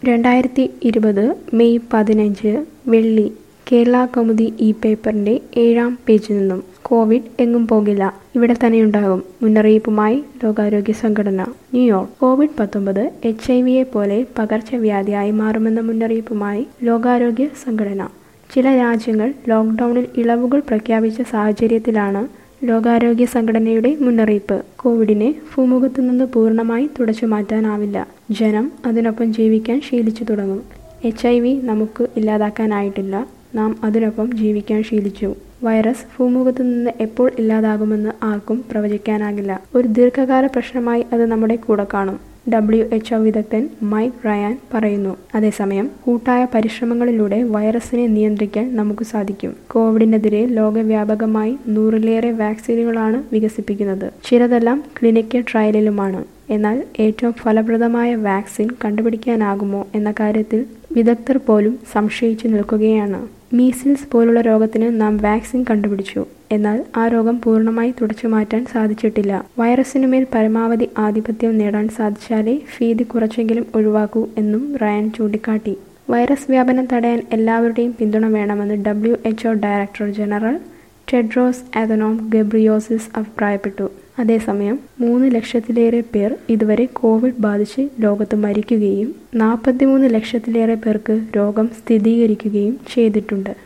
രണ്ടായിരത്തി ഇരുപത് മെയ് പതിനഞ്ച് വെള്ളി കേരള കൗമുദി ഈ പേപ്പറിന്റെ ഏഴാം പേജിൽ നിന്നും കോവിഡ് എങ്ങും പോകില്ല ഇവിടെ തന്നെയുണ്ടാകും മുന്നറിയിപ്പുമായി ലോകാരോഗ്യ സംഘടന ന്യൂയോർക്ക് കോവിഡ് പത്തൊമ്പത് എച്ച് ഐ വിയെ പോലെ പകർച്ചവ്യാധിയായി മാറുമെന്ന മുന്നറിയിപ്പുമായി ലോകാരോഗ്യ സംഘടന ചില രാജ്യങ്ങൾ ലോക്ക്ഡൌണിൽ ഇളവുകൾ പ്രഖ്യാപിച്ച സാഹചര്യത്തിലാണ് ലോകാരോഗ്യ സംഘടനയുടെ മുന്നറിയിപ്പ് കോവിഡിനെ ഭൂമുഖത്തു നിന്ന് പൂർണ്ണമായി തുടച്ചു മാറ്റാനാവില്ല ജനം അതിനൊപ്പം ജീവിക്കാൻ ശീലിച്ചു തുടങ്ങും എച്ച് ഐ വി നമുക്ക് ഇല്ലാതാക്കാനായിട്ടില്ല നാം അതിനൊപ്പം ജീവിക്കാൻ ശീലിച്ചു വൈറസ് ഭൂമുഖത്തു നിന്ന് എപ്പോൾ ഇല്ലാതാകുമെന്ന് ആർക്കും പ്രവചിക്കാനാകില്ല ഒരു ദീർഘകാല പ്രശ്നമായി അത് നമ്മുടെ കൂടെ കാണും ഡബ്ല്യു എച്ച് ഒ വിദഗ്ധൻ മൈക്ക് റയാൻ പറയുന്നു അതേസമയം കൂട്ടായ പരിശ്രമങ്ങളിലൂടെ വൈറസിനെ നിയന്ത്രിക്കാൻ നമുക്ക് സാധിക്കും കോവിഡിനെതിരെ ലോകവ്യാപകമായി നൂറിലേറെ വാക്സിനുകളാണ് വികസിപ്പിക്കുന്നത് ചിലതെല്ലാം ക്ലിനിക്കൽ ട്രയലിലുമാണ് എന്നാൽ ഏറ്റവും ഫലപ്രദമായ വാക്സിൻ കണ്ടുപിടിക്കാനാകുമോ എന്ന കാര്യത്തിൽ വിദഗ്ധർ പോലും സംശയിച്ചു നിൽക്കുകയാണ് മീസിൽസ് പോലുള്ള രോഗത്തിന് നാം വാക്സിൻ കണ്ടുപിടിച്ചു എന്നാൽ ആ രോഗം പൂർണ്ണമായി തുടച്ചു മാറ്റാൻ സാധിച്ചിട്ടില്ല വൈറസിനുമേൽ പരമാവധി ആധിപത്യം നേടാൻ സാധിച്ചാലേ ഭീതി കുറച്ചെങ്കിലും ഒഴിവാക്കൂ എന്നും റയൻ ചൂണ്ടിക്കാട്ടി വൈറസ് വ്യാപനം തടയാൻ എല്ലാവരുടെയും പിന്തുണ വേണമെന്ന് W H O director general Tedros Adhanom Ghebreyesus അഭിപ്രായപ്പെട്ടു അതേസമയം മൂന്ന് ലക്ഷത്തിലേറെ പേർ ഇതുവരെ കോവിഡ് ബാധിച്ച് ലോകത്ത് മരിക്കുകയും നാൽപ്പത്തിമൂന്ന് ലക്ഷത്തിലേറെ പേർക്ക് രോഗം സ്ഥിരീകരിക്കുകയും ചെയ്തിട്ടുണ്ട്